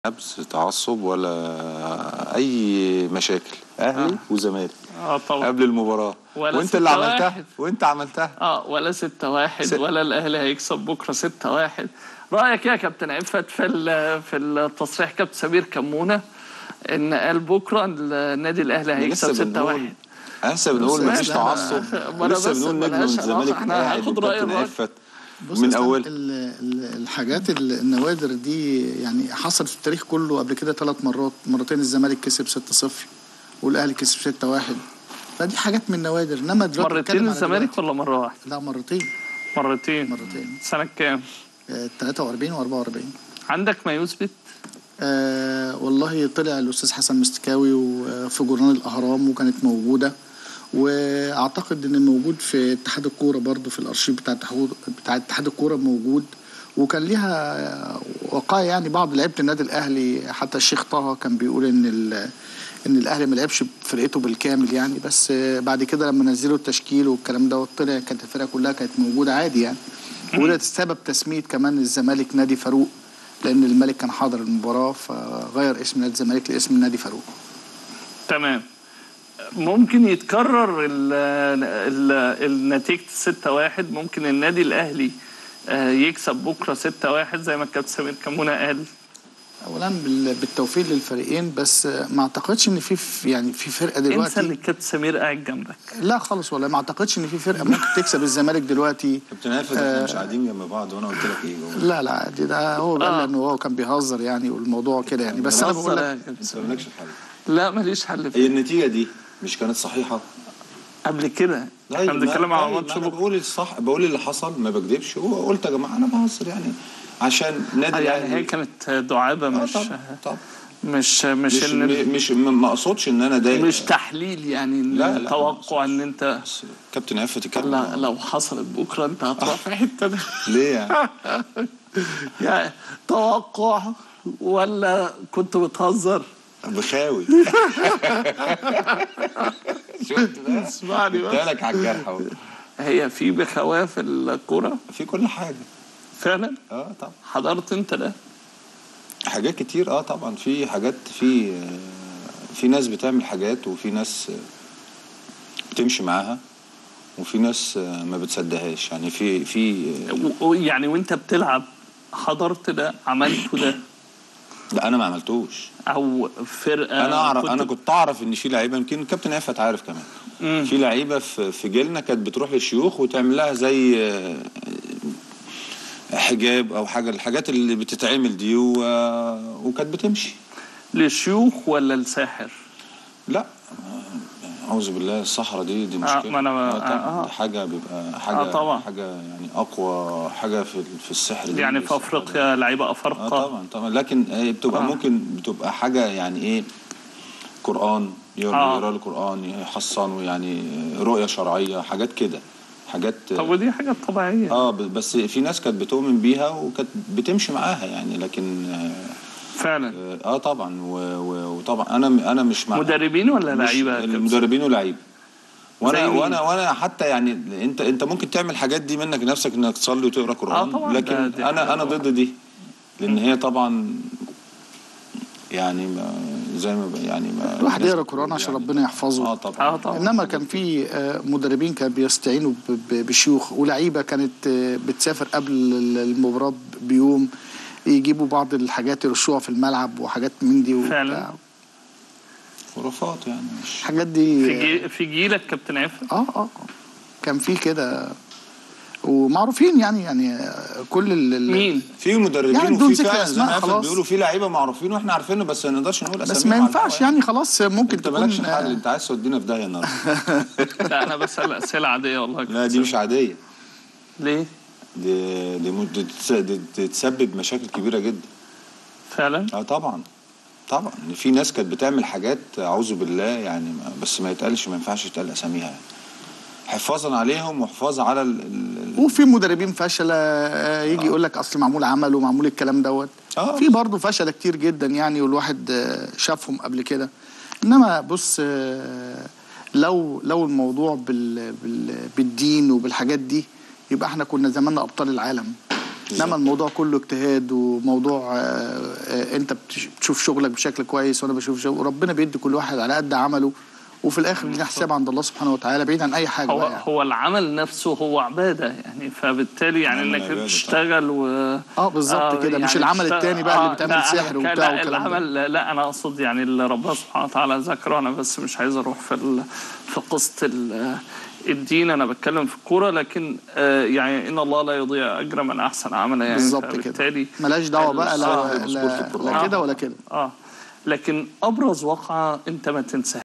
نبس تعصب ولا اي مشاكل اهلي آه. وزمالك اه طبعا قبل المباراه ولا وانت اللي ستة عملتها واحد. وانت عملتها اه ولا ستة واحد ست- ولا الاهلي هيكسب بكره ستة واحد رايك إيه يا كابتن عفت في ال- في التصريح كابتن سمير كمونه ان قال بكره النادي الاهلي هيكسب ستة واحد لسه بنقول بص، مفيش لا، تعصب ما أنا لسه بس بنقول نجم ملهاش والزمالك علاقة. إحنا قاعد هناخد رأي والكابتن الراجل. عفت بص من أصلاً اول ال- ال- الحاجات ال- النوادر دي يعني حصلت في التاريخ كله قبل كده ثلاث مرات مرتين الزمالك كسب 6-0 والاهلي كسب 6-1 فدي حاجات من النوادر انما دلوقتي مرتين بنتكلم على الزمالك دلوقتي. ولا مره واحده لا مرتين مرتين مرتين سنه كام آه، 43 و44 عندك ما يثبت آه والله طلع الاستاذ حسن مستكاوي وفي جورنال الاهرام وكانت موجوده واعتقد ان موجود في اتحاد الكوره برضو في الارشيف بتاع اتحاد بتاع اتحاد الكوره موجود وكان ليها وقائع يعني بعض لعيبه النادي الاهلي حتى الشيخ طه كان بيقول ان ال- ان الاهلي ما لعبش بفرقته بالكامل يعني بس آه، بعد كده لما نزلوا التشكيل والكلام ده طلع كانت الفرقه كلها كانت موجوده عادي يعني وده سبب تسميه كمان الزمالك نادي فاروق لان الملك كان حاضر المباراه فغير اسم نادي الزمالك لاسم نادي فاروق تمام ممكن يتكرر ال ال النتيجة 6 واحد ممكن النادي الأهلي آه، يكسب بكرة 6 واحد زي ما الكابتن سمير كمونة قال اولا بال- بالتوفيق للفريقين بس ما اعتقدش ان في في- يعني في فرقه انسى اللي دلوقتي الكابتن سمير قاعد جنبك لا خالص والله ما اعتقدش ان في فرقه ممكن تكسب الزمالك دلوقتي كابتن عفت احنا مش قاعدين جنب بعض وانا قلت لك ايه هو لا لا دي ده هو قال آه. انه هو كان بيهزر يعني والموضوع كده يعني بس انا بقول بهزر يا لك كابتن انت سمير. مالكش حل لا ماليش حل هي فيه النتيجه دي مش كانت صحيحه قبل كده احنا طيب، بنتكلم ما- على طيب، ماتش انا بكرة بقول الصح بقول اللي حصل ما بكذبش وقلت يا جماعه انا بهزر يعني عشان نادي آه، يعني هي الأهلي- كانت دعابة آه، مش طبعا طبعا مش مش مش إن مش ما اقصدش ان انا ده مش تحليل يعني لا، لا، توقع ان انت بس كابتن عفت يتكلم لا لو حصلت بكره انت هتروح في حته ده ليه يعني يعني توقع ولا كنت بتهزر بخاوي شفت بقى اسمعني بس جبتها على الجرح اهو هي في بخواف الكوره في كل حاجه فعلا اه طبعا حضرت انت ده حاجات كتير اه طبعا في حاجات في آه، في ناس بتعمل حاجات وفي ناس آه، بتمشي معاها وفي ناس آه، ما بتصدقهاش يعني في في آه، و- و- يعني وانت بتلعب حضرت ده عملته ده لا انا ما عملتوش او فرقه انا اعرف انا كنت اعرف ان في لعيبه يمكن الكابتن عفت عارف كمان مم. في لعيبه في في جيلنا كانت بتروح للشيوخ وتعمل لها زي آه، حجاب او حاجه الحاجات اللي بتتعمل دي و- آه، وكانت بتمشي للشيوخ ولا الساحر لا آه، اعوذ بالله الصحراء دي دي آه، مشكله ما أنا- آه طبعا آه. دي حاجه بيبقى حاجه آه، طبعا. حاجه يعني اقوى حاجه في في السحر دي يعني في الصحراء دي. افريقيا لعيبه اه افارقه طبعا طبعا لكن آه، بتبقى آه. ممكن بتبقى حاجه يعني ايه قران يقرا آه. يقرا القران يحصنوا يعني رؤيه شرعيه حاجات كده حاجات طب ودي حاجه طبيعيه اه ب- بس في ناس كانت بتؤمن بيها وكانت بتمشي معاها يعني لكن آه، فعلا اه طبعا و- و- وطبعا انا انا مش مع مدربين ولا مش- لعيبه يا كابتن؟ المدربين ولاعيبه زي وانا مين؟ وانا وانا حتى يعني انت انت ممكن تعمل الحاجات دي منك نفسك انك تصلي وتقرا قران آه طبعا، لكن ده- دي انا حاجة انا طبعا. ضد دي لان هي طبعا يعني ما زي ما ب- يعني ما الواحد الناس يقرا بتقول قران عشان يعني. ربنا يحفظه اه طبعا اه طبعا انما كان في آه، مدربين كانوا بيستعينوا ب- ب- بشيوخ ولعيبه كانت آه، بتسافر قبل ال- المباراه بيوم يجيبوا بعض الحاجات يرشوها في الملعب وحاجات من دي وبتاع. فعلا. خرافات يعني مش الحاجات دي في جي في جيلك كابتن عفة اه اه كان في كده ومعروفين يعني يعني آه، كل ال- ال- مين في مدربين يعني بدون وفي ذكر فعلا زي ما أسماء عارف خلاص. بيقولوا في لعيبه معروفين واحنا عارفينه بس ما نقدرش نقول بس اساميهم ما على ينفعش الهوا يعني خلاص ممكن انت تكون مالكش حل آه، انت عايز تودينا في داهيه النهارده لا انا بسال اسئله عاديه والله يا لا كابتن دي مش عاديه ليه دي دي, مو- دي, تس- دي, دي تسبب مشاكل كبيره جدا فعلا اه طبعا طبعا في ناس كانت بتعمل حاجات اعوذ بالله يعني ما بس ما يتقالش ما ينفعش يتقال اساميها يعني. حفاظا عليهم وحفاظا على ال ال وفي مدربين فشله آه، يجي يقول لك اصل معمول عمل ومعمول الكلام دوت آه. في برضه فشله كتير جدا يعني والواحد آه، شافهم قبل كده انما بص آه، لو لو الموضوع بال بال بالدين وبالحاجات دي يبقى احنا كنا زماننا ابطال العالم انما الموضوع كله اجتهاد وموضوع آه، آه، انت بتش- بتشوف شغلك بشكل كويس وانا بشوف شغل وربنا بيدي كل واحد على قد عمله وفي الاخر لينا حساب عند الله سبحانه وتعالى بعيد عن اي حاجه هو بقى يعني. هو العمل نفسه هو عباده يعني فبالتالي يعني العمل انك عبادة تشتغل و اه بالظبط كده مش العمل تشتغل- التاني بقى اللي آه، بيتعمل لا، سحر أنا وبتاع لا والكلام ده. العمل لا انا اقصد يعني اللي ربنا سبحانه وتعالى ذكره انا بس مش عايز اروح في ال- في قصه ال- الدين انا بتكلم في الكوره لكن آه، يعني ان الله لا يضيع اجر من احسن عملا يعني بالظبط كده فبالتالي ملاش دعوه بقى لا, الصاحب لا, مذكور في القرآن. لا كده ولا كده اه لكن ابرز واقعه انت ما تنساهاش